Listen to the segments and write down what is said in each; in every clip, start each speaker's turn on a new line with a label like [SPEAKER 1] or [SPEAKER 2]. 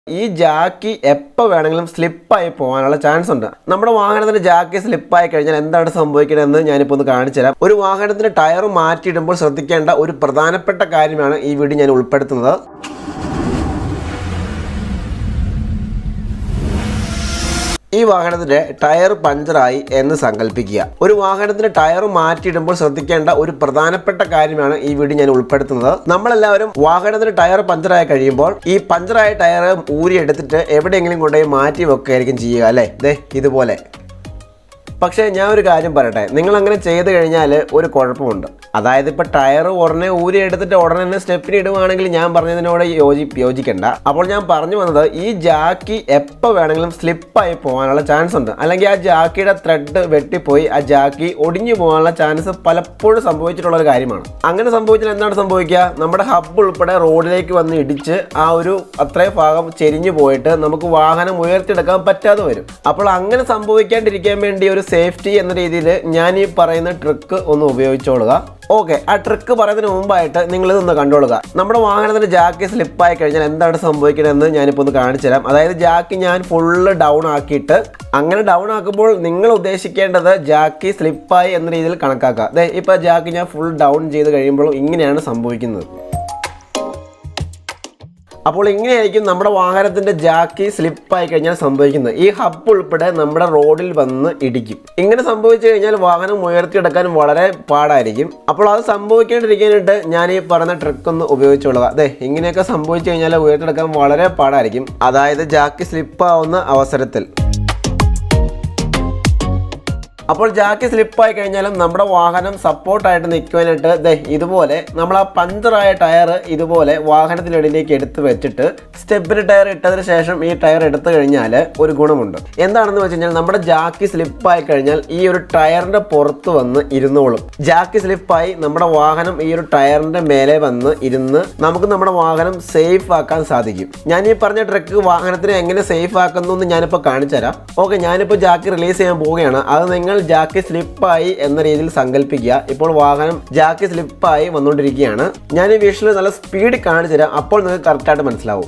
[SPEAKER 1] ഈ ജാക്കി എപ്പോൾ വേണമെങ്കിലും സ്ലിപ്പായി പോകാനുള്ള ചാൻസ് ഉണ്ട് നമ്മുടെ വാഹനത്തിന് ജാക്കി സ്ലിപ്പായി കഴിഞ്ഞാൽ എന്താണ് സംഭവിക്കണമെന്ന് ഞാനിപ്പോൾ ഒന്ന് കാണിച്ചു തരാം ഒരു വാഹനത്തിന് ടയർ മാറ്റിയിടുമ്പോൾ ശ്രദ്ധിക്കേണ്ട ഒരു പ്രധാനപ്പെട്ട കാര്യമാണ് ഈ വീഡിയോ ഞാൻ ഉൾപ്പെടുത്തുന്നത് ഈ വാഹനത്തിന്റെ ടയർ പഞ്ചറായി എന്ന് സങ്കല്പിക്കുക ഒരു വാഹനത്തിന്റെ ടയർ മാറ്റിയിടുമ്പോൾ ശ്രദ്ധിക്കേണ്ട ഒരു പ്രധാനപ്പെട്ട കാര്യമാണ് ഈ വീഡിയോ ഞാൻ ഉൾപ്പെടുത്തുന്നത് നമ്മളെല്ലാവരും വാഹനത്തിന് ടയർ പഞ്ചറായി കഴിയുമ്പോൾ ഈ പഞ്ചറായ ടയർ ഊരി എടുത്തിട്ട് എവിടെയെങ്കിലും കൊണ്ടുപോയി മാറ്റി വെക്കുകയായിരിക്കും ചെയ്യുക അല്ലേ ദേ ഇതുപോലെ പക്ഷേ ഞാൻ ഒരു കാര്യം പറയട്ടെ നിങ്ങൾ അങ്ങനെ ചെയ്ത് കഴിഞ്ഞാൽ ഒരു കുഴപ്പമുണ്ട് അതായത് ഇപ്പോൾ ടയർ ഉടനെ ഊരി എടുത്തിട്ട് ഉടനെ തന്നെ സ്റ്റെപ്പിന് ഇടുവാണെങ്കിൽ ഞാൻ പറഞ്ഞതിനോട് യോജി യോജിക്കണ്ട അപ്പോൾ ഞാൻ പറഞ്ഞു വന്നത് ഈ ജാക്കി എപ്പോൾ വേണമെങ്കിലും സ്ലിപ്പായി പോകാനുള്ള ചാൻസ് ഉണ്ട് അല്ലെങ്കിൽ ആ ജാക്കിയുടെ ത്രെഡ് വെട്ടിപ്പോയി ആ ജാക്കി ഒടിഞ്ഞു പോകാനുള്ള ചാൻസ് പലപ്പോഴും സംഭവിച്ചിട്ടുള്ള ഒരു കാര്യമാണ് അങ്ങനെ സംഭവിച്ചാൽ എന്താണ് സംഭവിക്കുക നമ്മുടെ ഹബ്ബ് ഉൾപ്പെടെ റോഡിലേക്ക് വന്ന് ഇടിച്ച് ആ ഒരു അത്രയും ഭാഗം ചെരിഞ്ഞു പോയിട്ട് നമുക്ക് വാഹനം ഉയർത്തിയെടുക്കാൻ പറ്റാതെ വരും അപ്പോൾ അങ്ങനെ സംഭവിക്കാണ്ടിരിക്കാൻ വേണ്ടി ഒരു സേഫ്റ്റി എന്ന രീതിയിൽ ഞാൻ ഈ പറയുന്ന ട്രിക്ക് ഒന്ന് ഉപയോഗിച്ചോളുക ഓക്കെ ആ ട്രിക്ക് പറയുന്നതിന് മുമ്പായിട്ട് നിങ്ങൾ ഇതൊന്ന് കണ്ടോളുക നമ്മുടെ വാഹനത്തിന്റെ ജാക്കി സ്ലിപ്പായി കഴിഞ്ഞാൽ എന്താണ് സംഭവിക്കണമെന്ന് ഞാനിപ്പോൾ ഒന്ന് കാണിച്ചു തരാം അതായത് ജാക്കി ഞാൻ ഫുള്ള് ഡൗൺ ആക്കിയിട്ട് അങ്ങനെ ഡൗൺ ആക്കുമ്പോൾ നിങ്ങൾ ഉദ്ദേശിക്കേണ്ടത് ജാക്കി സ്ലിപ്പായി എന്ന രീതിയിൽ കണക്കാക്കുക അതെ ഇപ്പോൾ ജാക്കി ഞാൻ ഫുൾ ഡൗൺ ചെയ്ത് കഴിയുമ്പോൾ ഇങ്ങനെയാണ് സംഭവിക്കുന്നത് അപ്പോൾ ഇങ്ങനെയായിരിക്കും നമ്മുടെ വാഹനത്തിന്റെ ജാക്കി സ്ലിപ്പായി കഴിഞ്ഞാൽ സംഭവിക്കുന്നത് ഈ ഹബ്ബ് ഉൾപ്പെടെ നമ്മുടെ റോഡിൽ വന്ന് ഇടിക്കും ഇങ്ങനെ സംഭവിച്ചു കഴിഞ്ഞാൽ വാഹനം ഉയർത്തിയെടുക്കാൻ വളരെ പാടായിരിക്കും അപ്പോൾ അത് സംഭവിക്കാണ്ടിരിക്കാനായിട്ട് ഞാൻ ഈ പറഞ്ഞ ട്രിക്ക് ഒന്ന് ഉപയോഗിച്ചോളുക അതെ ഇങ്ങനെയൊക്കെ സംഭവിച്ചു കഴിഞ്ഞാൽ ഉയർത്തിയെടുക്കാൻ വളരെ പാടായിരിക്കും അതായത് ജാക്കി സ്ലിപ്പാവുന്ന അവസരത്തിൽ അപ്പോൾ ജാക്കി സ്ലിപ്പായി കഴിഞ്ഞാലും നമ്മുടെ വാഹനം സപ്പോർട്ടായിട്ട് നിൽക്കുവാനായിട്ട് ദേ ഇതുപോലെ നമ്മൾ ആ പഞ്ചറായ ടയർ ഇതുപോലെ വാഹനത്തിനിടയിലേക്ക് എടുത്ത് വെച്ചിട്ട് സ്റ്റെപ്പിന് ടയർ ഇട്ടതിന് ശേഷം ഈ ടയർ എടുത്തു കഴിഞ്ഞാൽ ഒരു ഗുണമുണ്ട് എന്താണെന്ന് വെച്ച് കഴിഞ്ഞാൽ നമ്മുടെ ജാക്കി സ്ലിപ്പായി കഴിഞ്ഞാൽ ഈ ഒരു ടയറിന്റെ പുറത്ത് വന്ന് ഇരുന്നോളും ജാക്കി സ്ലിപ്പായി നമ്മുടെ വാഹനം ഈ ഒരു ടയറിന്റെ മേലെ വന്ന് ഇരുന്ന് നമുക്ക് നമ്മുടെ വാഹനം സേഫ് ആക്കാൻ സാധിക്കും ഞാൻ ഈ പറഞ്ഞ ട്രക്ക് വാഹനത്തിനെ എങ്ങനെ സേഫ് ആക്കുന്നു എന്ന് ഞാനിപ്പോൾ കാണിച്ചു തരാം ഓക്കെ ഞാനിപ്പോൾ ജാക്കി റിലീസ് ചെയ്യാൻ പോവുകയാണ് അത് നിങ്ങൾ ജാക്കി സ്ലിപ്പായി എന്ന രീതിയിൽ സങ്കല്പിക്കുക ഇപ്പോൾ വാഹനം ജാക്കി സ്ലിപ്പായി വന്നുകൊണ്ടിരിക്കുകയാണ് ഞാൻ ഈ വിഷനിൽ നല്ല സ്പീഡ് കാണിച്ചു തരാം അപ്പോൾ നിങ്ങൾക്ക് കറക്റ്റായിട്ട് മനസ്സിലാവും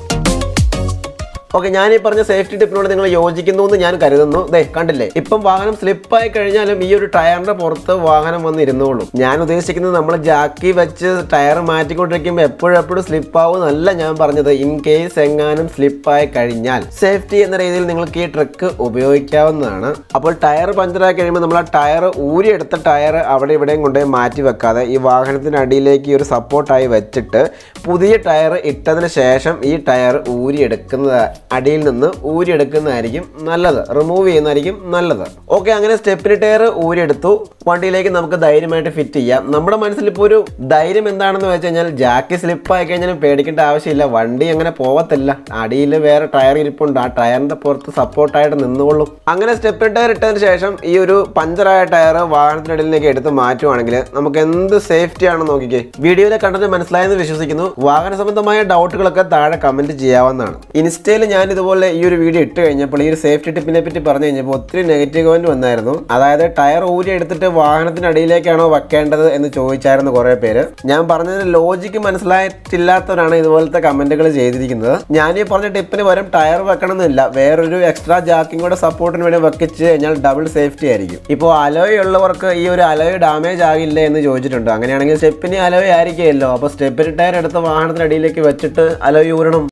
[SPEAKER 1] ഓക്കെ ഞാൻ ഈ പറഞ്ഞ സേഫ്റ്റി ടിപ്പിനോട് നിങ്ങൾ യോജിക്കുന്നു എന്ന് ഞാൻ കരുതുന്നു ദേ കണ്ടില്ലേ ഇപ്പം വാഹനം സ്ലിപ്പായി കഴിഞ്ഞാലും ഈ ഒരു ടയറിന്റെ പുറത്ത് വാഹനം വന്ന് ഇരുന്നോളും ഞാൻ ഉദ്ദേശിക്കുന്നത് നമ്മൾ ജാക്കി വെച്ച് ടയർ മാറ്റിക്കൊണ്ടിരിക്കുമ്പോൾ എപ്പോഴും എപ്പോഴും സ്ലിപ്പാവും എന്നല്ല ഞാൻ പറഞ്ഞത് ഇൻ കേസ് എങ്ങാനും സ്ലിപ്പായി കഴിഞ്ഞാൽ സേഫ്റ്റി എന്ന രീതിയിൽ നിങ്ങൾക്ക് ഈ ട്രിക്ക് ഉപയോഗിക്കാവുന്നതാണ് അപ്പോൾ ടയർ പഞ്ചറായി കഴിയുമ്പോൾ നമ്മൾ ആ ടയർ ഊരിയെടുത്ത ടയർ അവിടെ ഇവിടെയും കൊണ്ടുപോയി മാറ്റി വെക്കാതെ ഈ വാഹനത്തിന് അടിയിലേക്ക് ഈ ഒരു സപ്പോർട്ടായി വെച്ചിട്ട് പുതിയ ടയർ ഇട്ടതിന് ശേഷം ഈ ടയർ ഊരിയെടുക്കുന്നത് അടിയിൽ നിന്ന് ഊരിയെടുക്കുന്നതായിരിക്കും നല്ലത് റിമൂവ് ചെയ്യുന്നതായിരിക്കും നല്ലത് ഓക്കെ അങ്ങനെ സ്റ്റെപ്പിന് ടയർ ഊരിയെടുത്തു വണ്ടിയിലേക്ക് നമുക്ക് ധൈര്യമായിട്ട് ഫിറ്റ് ചെയ്യാം നമ്മുടെ മനസ്സിൽ ഇപ്പോൾ ഒരു ധൈര്യം എന്താണെന്ന് വെച്ച് കഴിഞ്ഞാൽ ജാക്കി സ്ലിപ്പായി കഴിഞ്ഞാലും പേടിക്കേണ്ട ആവശ്യമില്ല വണ്ടി അങ്ങനെ പോവത്തില്ല അടിയിൽ വേറെ ടയർ ഇരിപ്പുണ്ട് ആ ടയറിന്റെ പുറത്ത് സപ്പോർട്ടായിട്ട് നിന്നുകൊള്ളും അങ്ങനെ സ്റ്റെപ്പിന് ടയർ ഇട്ടതിന് ശേഷം ഈ ഒരു പഞ്ചറായ ടയർ വാഹനത്തിനിടയിലേക്ക് എടുത്ത് മാറ്റുവാണെങ്കിൽ നമുക്ക് എന്ത് സേഫ്റ്റി ആണെന്ന് നോക്കിക്കേ വീഡിയോയിലെ കണ്ടത് മനസ്സിലായെന്ന് വിശ്വസിക്കുന്നു വാഹന സംബന്ധമായ ഡൗട്ടുകളൊക്കെ താഴെ കമന്റ് ചെയ്യാവുന്നതാണ് ഇൻസ്റ്റയിൽ ഞാൻ ഇതുപോലെ ഈ ഒരു വീഡിയോ ഇട്ട് കഴിഞ്ഞപ്പോൾ ഈ ഒരു സേഫ്റ്റി ടിപ്പിനെ പറ്റി പറഞ്ഞു കഴിഞ്ഞപ്പോൾ ഒത്തിരി നെഗറ്റീവ് കമന്റ് വന്നായിരുന്നു അതായത് ടയർ ഊരി എടുത്തിട്ട് വാഹനത്തിനടിയിലേക്കാണോ വെക്കേണ്ടത് എന്ന് ചോദിച്ചായിരുന്നു കുറേ പേര് ഞാൻ പറഞ്ഞതിന് ലോജിക്ക് മനസ്സിലായിട്ടില്ലാത്തവരാണ് ഇതുപോലത്തെ കമന്റുകൾ ചെയ്തിരിക്കുന്നത് ഞാൻ ഈ പറഞ്ഞ ടിപ്പിന് പകരം ടയർ വെക്കണമെന്നില്ല വേറൊരു എക്സ്ട്രാ ജാക്കിംഗ് കൂടെ സപ്പോർട്ടിന് വേണ്ടി വെക്കിച്ച് കഴിഞ്ഞാൽ ഡബിൾ സേഫ്റ്റി ആയിരിക്കും ഇപ്പോൾ അലോയ് ഉള്ളവർക്ക് ഈ ഒരു അലോയ് ഡാമേജ് ആകില്ല എന്ന് ചോദിച്ചിട്ടുണ്ട് അങ്ങനെയാണെങ്കിൽ സ്റ്റെപ്പിന് അലോയ് ആയിരിക്കുമല്ലോ അപ്പോൾ സ്റ്റെപ്പിന് ടയർ എടുത്ത് വാഹനത്തിനടിയിലേക്ക് വെച്ചിട്ട് അലോയ് ഊരണം